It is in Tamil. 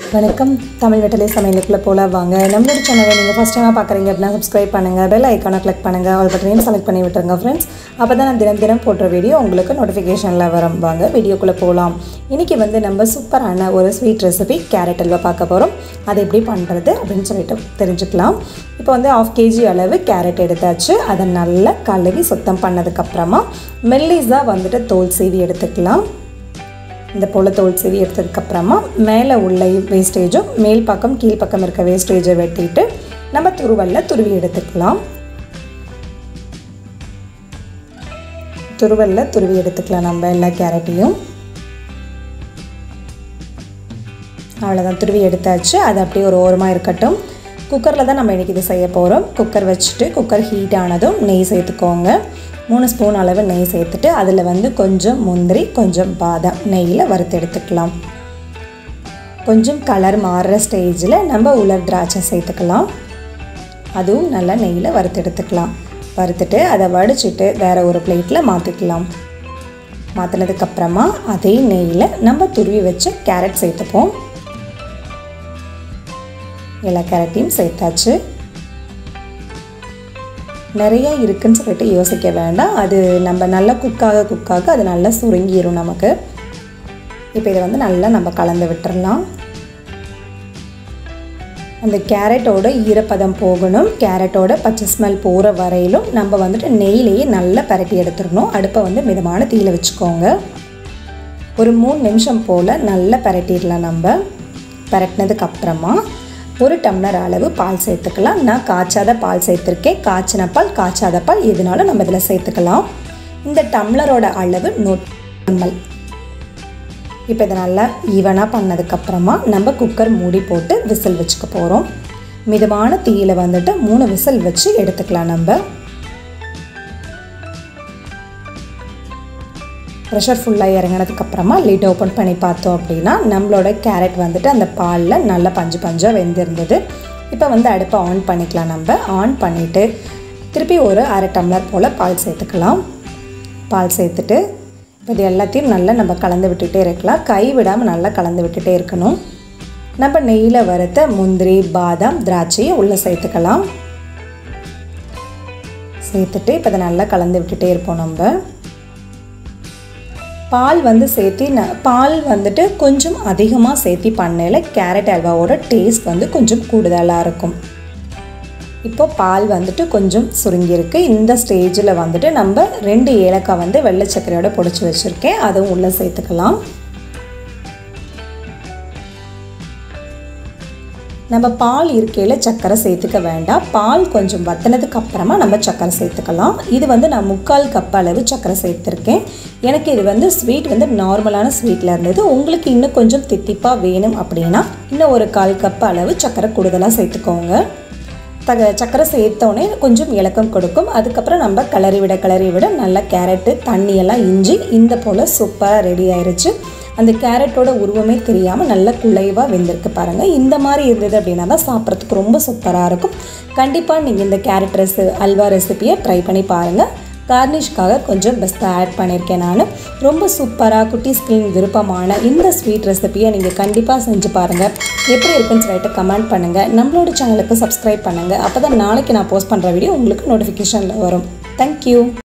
வணக்கம் தமிழ் வெட்டலை சமையலுக்குள்ளே போல வாங்க நம்மளோட சேனலை நீங்கள் ஃபஸ்ட் டைமாக பார்க்குறீங்க அப்படின்னா சப்ஸ்கிரைப் பண்ணுங்கள் பெல் ஐக்கானை கிளிக் பண்ணுங்கள் ஆல் பட்டனையும் செலக்ட் பண்ணி விட்டுருங்க ஃப்ரெண்ட்ஸ் அப்போ தான் நான் தினம் தினம் போடுற வீடியோ உங்களுக்கு நோட்டிஃபிகேஷனில் வரும் வாங்க வீடியோக்குள்ளே போகலாம் இன்றைக்கி வந்து நம்ம சூப்பரான ஒரு ஸ்வீட் ரெசிபி கேரட் அல்வா பார்க்க போகிறோம் அதை எப்படி பண்ணுறது அப்படின்னு சொல்லிட்டு தெரிஞ்சுக்கலாம் இப்போ வந்து ஆஃப் கேஜி அளவு கேரட் எடுத்தாச்சு அதை நல்லா கழுவி சுத்தம் பண்ணதுக்கப்புறமா மெல்லிஸாக வந்துட்டு தோல் சீவி எடுத்துக்கலாம் இந்த போல் தோல் சீவி எடுத்ததுக்கப்புறமா மேலே உள்ள வேஸ்டேஜும் மேல் பக்கம் கீழ்ப்பக்கம் இருக்க வேஸ்டேஜை வெட்டிட்டு நம்ம துருவல்ல துருவி எடுத்துக்கலாம் துருவல்ல துருவி எடுத்துக்கலாம் நம்ம எல்லா கேரட்டையும் அவ்வளோதான் துருவி எடுத்தாச்சு அது அப்படியே ஒரு ஓரமாக இருக்கட்டும் குக்கரில் தான் நம்ம இன்றைக்கி இது செய்ய போகிறோம் குக்கர் வச்சுட்டு குக்கர் ஹீட் ஆனதும் நெய் சேர்த்துக்கோங்க மூணு ஸ்பூன் அளவு நெய் சேர்த்துட்டு அதில் வந்து கொஞ்சம் முந்திரி கொஞ்சம் பாதாம் நெய்யில் வறுத்து எடுத்துக்கலாம் கொஞ்சம் கலர் மாறுற ஸ்டேஜில் நம்ம உலர் திராட்சை சேர்த்துக்கலாம் அதுவும் நல்லா நெய்யில் வறுத்து எடுத்துக்கலாம் வறுத்துட்டு அதை வடிச்சிட்டு வேறு ஒரு பிளேட்டில் மாற்றிக்கலாம் மாற்றினதுக்கப்புறமா அதே நெய்யில் நம்ம துருவி வச்ச கேரட் சேர்த்துப்போம் எல்லா கேரட்டையும் சேர்த்தாச்சு நிறைய இருக்குன்னு சொல்லிட்டு யோசிக்க வேண்டாம் அது நம்ம நல்லா குக்காக குக்காக அது நல்லா சுருங்கிடும் நமக்கு இப்போ இதை வந்து நல்லா நம்ம கலந்து விட்டுறலாம் அந்த கேரட்டோட ஈரப்பதம் போகணும் கேரட்டோட பச்சை ஸ்மெல் போகிற வரையிலும் நம்ம வந்துட்டு நெய்லேயே நல்லா பரட்டி எடுத்துடணும் அடுப்பை வந்து மிதமான தீயில் வச்சுக்கோங்க ஒரு மூணு நிமிஷம் போல் நல்லா பரட்டிடலாம் நம்ம பரட்டினதுக்கு அப்புறமா ஒரு டம்ளர் அளவு பால் சேர்த்துக்கலாம் நான் காய்ச்சாத பால் சேர்த்துருக்கேன் காய்ச்சின பால் காய்ச்சாத பால் எதுனாலும் நம்ம இதில் சேர்த்துக்கலாம் இந்த டம்ளரோட அளவு நூற்றம்மல் இப்போ இதை நல்லா ஈவனாக பண்ணதுக்கப்புறமா நம்ம குக்கர் மூடி போட்டு விசில் வச்சுக்க போகிறோம் மிதமான தீயில் வந்துட்டு மூணு விசில் வச்சு எடுத்துக்கலாம் நம்ம ப்ரெஷர் ஃபுல்லாக இறங்கினதுக்கப்புறமா லிட் ஓப்பன் பண்ணி பார்த்தோம் அப்படின்னா நம்மளோட கேரட் வந்துட்டு அந்த பாலில் நல்லா பஞ்சு பஞ்சாக வெந்திருந்தது இப்போ வந்து அடுப்பை ஆன் பண்ணிக்கலாம் நம்ம ஆன் பண்ணிவிட்டு திருப்பி ஒரு அரை டம்ளர் போல் பால் சேர்த்துக்கலாம் பால் சேர்த்துட்டு இப்போ இது எல்லாத்தையும் நல்லா நம்ம கலந்து விட்டுகிட்டே இருக்கலாம் கை விடாமல் நல்லா கலந்து விட்டுகிட்டே இருக்கணும் நம்ம நெய்யில் வறுத்த முந்திரி பாதாம் திராட்சையை உள்ளே சேர்த்துக்கலாம் சேர்த்துட்டு இப்போ இதை நல்லா கலந்து விட்டுகிட்டே இருப்போம் நம்ம பால் வந்து சேர்த்தி ந பால் வந்துட்டு கொஞ்சம் அதிகமாக சேர்த்தி பண்ணையில் கேரட் அல்வாவோட டேஸ்ட் வந்து கொஞ்சம் கூடுதலாக இருக்கும் இப்போ பால் வந்துட்டு கொஞ்சம் சுருங்கியிருக்கு இந்த ஸ்டேஜில் வந்துட்டு நம்ம ரெண்டு ஏலக்காய் வந்து வெள்ளை சர்க்கரையோட பொடிச்சு வச்சுருக்கேன் அதுவும் உள்ளே சேர்த்துக்கலாம் நம்ம பால் இருக்கையில் சர்க்கரை சேர்த்துக்க வேண்டாம் பால் கொஞ்சம் வத்தினதுக்கு அப்புறமா நம்ம சர்க்கரை சேர்த்துக்கலாம் இது வந்து நான் முக்கால் கப் அளவு சர்க்கரை சேர்த்துருக்கேன் எனக்கு இது வந்து ஸ்வீட் வந்து நார்மலான ஸ்வீட்டில் இருந்தது உங்களுக்கு இன்னும் கொஞ்சம் தித்திப்பாக வேணும் அப்படின்னா இன்னும் ஒரு கால் கப் அளவு சர்க்கரை கூடுதலாக சேர்த்துக்கோங்க தக சர்க்கரை சேர்த்தோடனே கொஞ்சம் இலக்கம் கொடுக்கும் அதுக்கப்புறம் நம்ம கிளறி விட கிளறி விட நல்லா கேரட்டு தண்ணியெல்லாம் இஞ்சி இந்த போல் சூப்பராக ரெடி ஆயிடுச்சு அந்த கேரட்டோட உருவமே தெரியாமல் நல்ல குலைவாக வெந்திருக்கு பாருங்கள் இந்த மாதிரி இருந்தது அப்படின்னா தான் சாப்பிட்றதுக்கு ரொம்ப சூப்பராக இருக்கும் கண்டிப்பாக நீங்கள் இந்த கேரட் ரெசி அல்வா ரெசிப்பியை ட்ரை பண்ணி பாருங்கள் கார்னிஷ்காக கொஞ்சம் பெஸ்ட்டாக ஆட் பண்ணியிருக்கேன் நான் ரொம்ப சூப்பராக குட்டி ஸ்கின் விருப்பமான இந்த ஸ்வீட் ரெசிப்பியை நீங்கள் கண்டிப்பாக செஞ்சு பாருங்கள் எப்படி இருக்குன்னு சொல்லிட்டு கமெண்ட் பண்ணுங்கள் நம்மளோட சேனலுக்கு சப்ஸ்கிரைப் பண்ணுங்கள் அப்போ தான் நாளைக்கு நான் போஸ்ட் பண்ணுற வீடியோ உங்களுக்கு நோட்டிஃபிகேஷனில் வரும் தேங்க்யூ